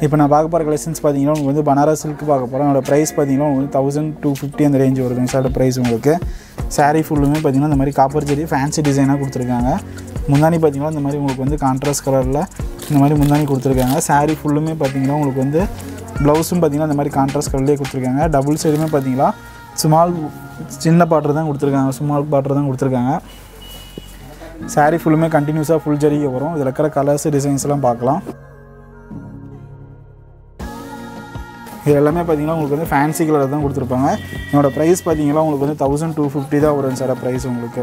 இப்போ நான் பார்க்க போகிற கலெக்ஷன்ஸ் பார்த்தீங்கன்னா உங்களுக்கு வந்து பனாரஸ் சில்க் பார்க்க போகிறோம் அதோட ப்ரைஸ் பார்த்தீங்கன்னா உங்களுக்கு வந்து தௌசண்ட் டூ ஃபிஃப்டி அந்த ரேஞ்ச் வருதுங்க சார் ப்ரைஸ் உங்களுக்கு saree ஃபுல்லுமே பார்த்தீங்கன்னா இந்த மாதிரி காப்பர் ஜெரி ஃபேன்சி டிசைனாக கொடுத்துருக்காங்க முந்தானி பார்த்தீங்கன்னா இந்த மாதிரி உங்களுக்கு வந்து கான்ட்ராஸ்ட் கலரில் இந்த மாதிரி முந்தானி கொடுத்துருக்காங்க saree ஃபுல்லுமே பார்த்தீங்கன்னா உங்களுக்கு வந்து ப்ளவுஸும் பார்த்தீங்கன்னா இந்த மாதிரி கான்ட்ராஸ்ட் கலர்லேயே கொடுத்துருக்காங்க டபுள் சைடுமே பார்த்தீங்களா ஸ்மால் சின்ன பாட்ரு தான் கொடுத்துருக்காங்க ஸ்மால் பாட்ரு தான் கொடுத்துருக்காங்க saree ஃபுல்லுமே கண்டினியூஸாக ஃபுல் ஜரிகை வரும் இதில் இருக்கிற கலர்ஸ் டிசைன்ஸ்லாம் பார்க்கலாம் இது எல்லாமே பார்த்தீங்கன்னா உங்களுக்கு வந்து ஃபேன்சி கலர் தான் கொடுத்துருப்பாங்க என்னோட ப்ரைஸ் பார்த்தீங்கன்னா உங்களுக்கு வந்து தௌசண்ட் டூ ஃபிஃப்டி தான் வரும் சார் ப்ரைஸ் உங்களுக்கு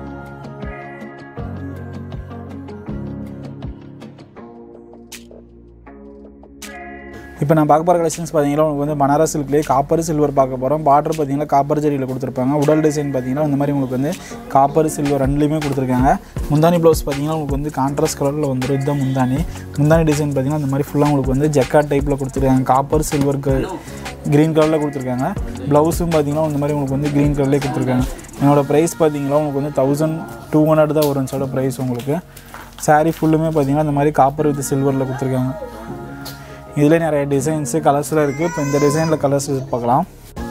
இப்போ நான் பார்க்க போகிற கலெக்ஷன்ஸ் பார்த்தீங்கன்னா உங்களுக்கு வந்து பனாரஸ் சில்க்லேயே காப்பர் சில்வர் பார்க்க போகிறோம் பார்டர் பார்த்தீங்கன்னா காப்பர் ஜரியில் கொடுத்துருப்பாங்க உடல் டிசைன் பார்த்தீங்கன்னா இந்த மாதிரி உங்களுக்கு வந்து காப்பர் சில்வர் ரெண்டுலேயுமே கொடுத்துருக்காங்க முந்தானி ப்ளவுஸ் பார்த்தீங்கன்னா உங்களுக்கு வந்து கான்ட்ராஸ்ட் கலரில் வந்துடும் இதுதான் முந்தானி முந்தானி டிசைன் பார்த்தீங்கன்னா இந்த மாதிரி ஃபுல்லாக உங்களுக்கு வந்து ஜெக்கா டைப்பில் கொடுத்துருக்காங்க காப்பர் சில்வர் க்ரீன் கலரில் கொடுத்துருக்காங்க ப்ளவுஸும் பார்த்தீங்கன்னா இந்த மாதிரி உங்களுக்கு வந்து க்ரீன் கலர்லேயே கொடுத்துருக்காங்க என்னோட ப்ரைஸ் பார்த்தீங்கன்னா உங்களுக்கு வந்து தௌசண்ட் டூ ஹண்ட்ரட் தான் வரும் சொல்ல ப்ரைஸ் உங்களுக்கு saree ஃபுல்லுமே பார்த்தீங்கன்னா இந்த மாதிரி காப்பர் வித் சில்வரில் கொடுத்துருக்காங்க இதில் நிறைய டிசைன்ஸு கலர்ஸ்லாம் இருக்குது இப்போ இந்த டிசைனில் கலர்ஸ் பார்க்கலாம்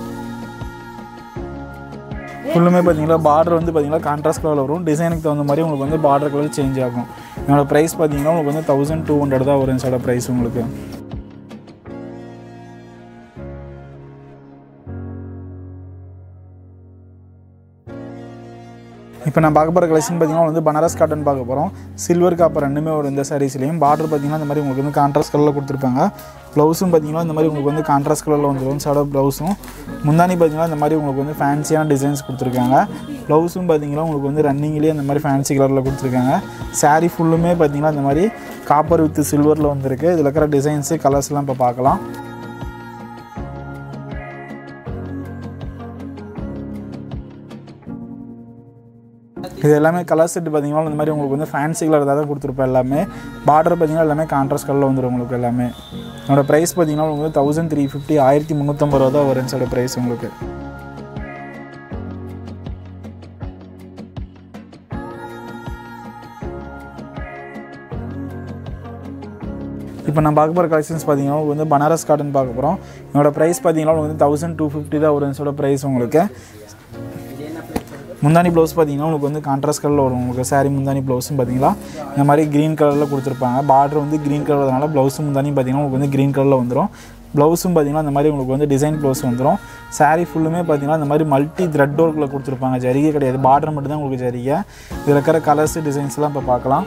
ஃபுல்லுமே பார்த்தீங்கன்னா பார்டர் வந்து பார்த்தீங்கன்னா கான்ட்ராஸ்ட் கலரில் வரும் டிசைனுக்கு தகுந்த மாதிரி உங்களுக்கு வந்து பார்டர் கலர் சேஞ்ச் ஆகும் என்னோட ப்ரைஸ் பார்த்தீங்கன்னா உங்களுக்கு வந்து தௌசண்ட் டூ ஹண்ட்ரட் தான் வரும் சார் ப்ரைஸ் உங்களுக்கு இப்போ நான் பார்க்க போகிற கலெக்ஷன் பார்த்தீங்கன்னா வந்து பனாரஸ் காட்டன் பார்க்க போகிறோம் சில்வர் காப்பர் ரெண்டுமே ஒரு இந்த சாரீஸ்லையும் பார்டர் பார்த்தீங்கன்னா இந்த மாதிரி உங்களுக்கு வந்து கான்ட்ராஸ்ட் கலரில் கொடுத்துருப்பாங்க ப்ளவுஸும் பார்த்தீங்கன்னா இந்த மாதிரி உங்களுக்கு வந்து கான்ட்ராஸ்ட் கலரில் வந்துடும் சட ப்ளவுஸும் முந்தானி பார்த்தீங்கன்னா இந்த மாதிரி உங்களுக்கு வந்து ஃபேன்சியான டிசைன்ஸ் கொடுத்துருக்காங்க ப்ளவுஸும் பார்த்தீங்கன்னா உங்களுக்கு வந்து ரன்னிங்லேயே அந்த மாதிரி ஃபேன்சி கலரில் கொடுத்துருக்காங்க saree ஃபுல்லுமே பார்த்தீங்கன்னா இந்த மாதிரி காப்பர் வித் சில்வரில் வந்திருக்கு இதில் இருக்கிற டிசைன்ஸு கலர்ஸ்லாம் இப்போ பார்க்கலாம் இது எல்லாமே கலர் செட் பார்த்தீங்கன்னா இந்த மாதிரி உங்களுக்கு வந்து ஃபேன்சி கலர் தான் கொடுத்துருப்பேன் எல்லாமே பார்டர் பார்த்தீங்கன்னா எல்லாமே கான்ட்ராஸ்ட் கலரில் வந்துடும் உங்களுக்கு எல்லாமே என்னோட ப்ரைஸ் பார்த்தீங்கன்னா உங்களுக்கு வந்து தௌசண்ட் த்ரீ ஃபிஃப்டி ஆயிரத்தி முந்நூற்றம்பது ரூபா தான் வரும் சார் ப்ரைஸ் உங்களுக்கு இப்போ நான் பார்க்க போகிற கலெக்ஷன்ஸ் பார்த்தீங்கன்னா உங்களுக்கு வந்து பனாரஸ் காட்டன் பார்க்க போகிறோம் என்னோட ப்ரைஸ் பார்த்தீங்கன்னா உங்களுக்கு வந்து தௌசண்ட் டூ ஃபிஃப்டி தான் வரும் சொல்ல ப்ரைஸ் உங்களுக்கு முந்தானி ப்ளவுஸ் பார்த்தீங்கன்னா உங்களுக்கு வந்து கான்ட்ராஸ்ட் கலரில் வரும் உங்களுக்கு saree முந்தானி ப்ளவுஸும் பார்த்தீங்களா இந்த மாதிரி க்ரீன் கலரில் கொடுத்துருப்பாங்க பார்டர் வந்து க்ரீன் கலர்னால ப்ளவுஸும் முந்தானி பார்த்தீங்கன்னா உங்களுக்கு வந்து க்ரீன் கலரில் வந்துடும் ப்ளவுஸும் பார்த்தீங்கன்னா இந்த மாதிரி உங்களுக்கு வந்து டிசைன் ப்ளவுஸ் வந்துடும் saree ஃபுல்லுமே பார்த்தீங்கன்னா இந்த மாதிரி மல்டி த்ரெட் ஒர்க்கில் கொடுத்துருப்பாங்க ஜரிகை கிடையாது பார்டர் மட்டும் தான் உங்களுக்கு ஜரிகை இதில் இருக்கிற கலர்ஸ் டிசைன்ஸ்லாம் இப்போ பார்க்கலாம்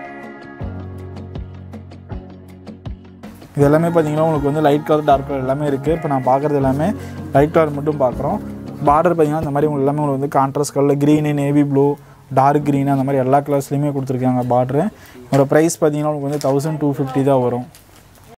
இது எல்லாமே பார்த்தீங்கன்னா உங்களுக்கு வந்து லைட் கலர் டார்க் கலர் எல்லாமே இருக்குது இப்போ நான் பார்க்குறது எல்லாமே லைட் கலர் மட்டும் பார்க்குறோம் பார்டர் பார்த்தீங்கன்னா இந்த மாதிரி உங்களுக்கு எல்லாமே உங்களுக்கு வந்து கான்ட்ராஸ்ட் கலரில் green navy blue dark green அந்த மாதிரி எல்லா கலர்ஸ்லையுமே கொடுத்துருக்காங்க பார்டரு என்னோட ப்ரைஸ் பார்த்தீங்கன்னா உங்களுக்கு வந்து தௌசண்ட் டூ ஃபிஃப்டி தான் வரும்